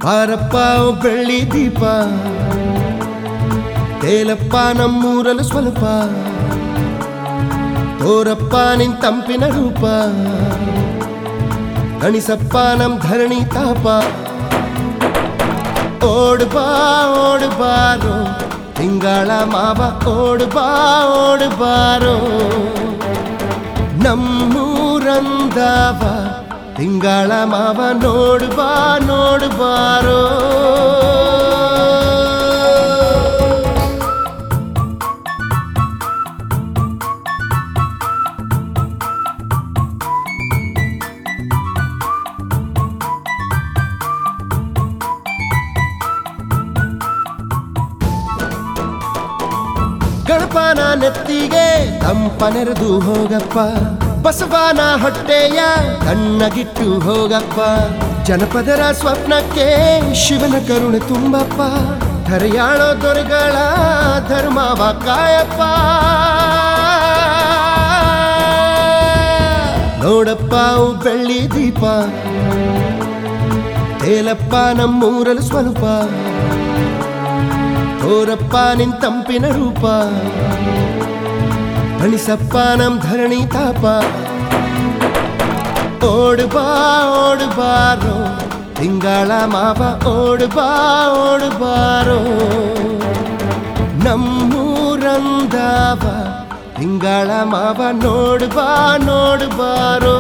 ಬಾರಪ್ಪ ಓ ಬೆಳ್ಳಿ ದೀಪ ತೇಲಪ್ಪ ನಮ್ಮೂರಲು ಸ್ವಲ್ಪ ತೋರಪ್ಪ ನಿನ್ ತಂಪಿನ ರೂಪ ಗಣಿಸಪ್ಪ ನಮ್ ಧರಣಿ ತಾಪ ಓಡ್ ಬಾ ಓಡ್ ಬಾರೋ ತಿಂಗಳ ಮಾವ ಓಡ್ ಬಾ ಓಡ್ ಬಾರೋ ನಮ್ಮೂರಂದವ ತಿಂಗಳ ಮಾವ ನೋಡ್ ಬಾ ನೋಡ್ ಬಾರೋ ಗಣಪನ ನೆತ್ತಿಗೆ ತಂಪ ನೆರೆದು ಹೋಗಪ್ಪ ಬಸವನ ಹೊಟ್ಟೆಯ ಕಣ್ಣಗಿಟ್ಟು ಹೋಗಪ್ಪ ಜನಪದರ ಸ್ವಪ್ನಕ್ಕೆ ಶಿವನ ಕರುಣೆ ತುಂಬಪ್ಪ ಧರೆಯಾಳೋ ದೊರೆಗಳ ಧರ್ಮವ ಕಾಯಪ್ಪ ನೋಡಪ್ಪ ಅವು ಬೆಳ್ಳಿ ದೀಪ ತೇಲಪ್ಪ ನಮ್ಮೂರಲು ಸ್ವಲ್ಪ ತೋರಪ್ಪ ನಿನ್ ತಂಪಿನ ರೂಪ ಗಣಿಸಪ್ಪ ನಮ್ ಧರಣಿ ತಾಪ ಓಡ್ ಬಾ ಓಡ್ ಬಾರೋ ತಿಂಗಳ ಮಾವ ಓಡ್ ಬಾ ಓಡ್ ಬಾರೋ ನಮ್ಮೂರಂದವ ತಿಂಗಳ ಮಾವ ನೋಡ್ ಬಾ ನೋಡ್ ಬಾರೋ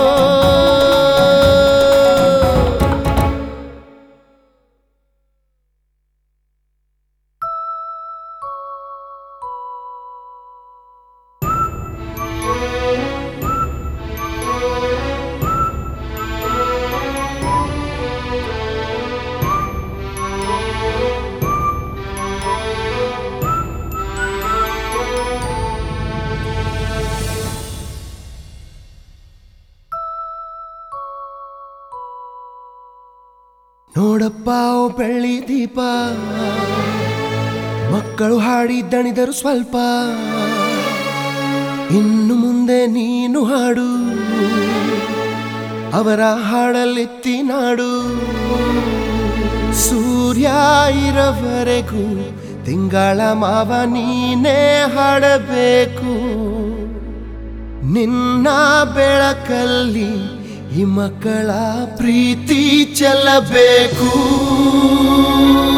ನೋಡಪ್ಪ ಓ ಬೆಳ್ಳಿ ದೀಪ ಮಕ್ಕಳು ಹಾಡಿ ದಣಿದರು ಸ್ವಲ್ಪ ಇನ್ನು ಮುಂದೆ ನೀನು ಹಾಡು ಅವರ ಹಾಡಲೆತ್ತಿ ನಾಡು ಸೂರ್ಯ ಇರವರೆಗೂ ತಿಂಗಳ ಮಾವ ನೀನೇ ಹಾಡಬೇಕು ನಿನ್ನ ಬೆಳಕಲ್ಲಿ ಈ ಮಕ್ಕಳ ಪ್ರೀತಿ ಚೆಲ್ಲಬೇಕು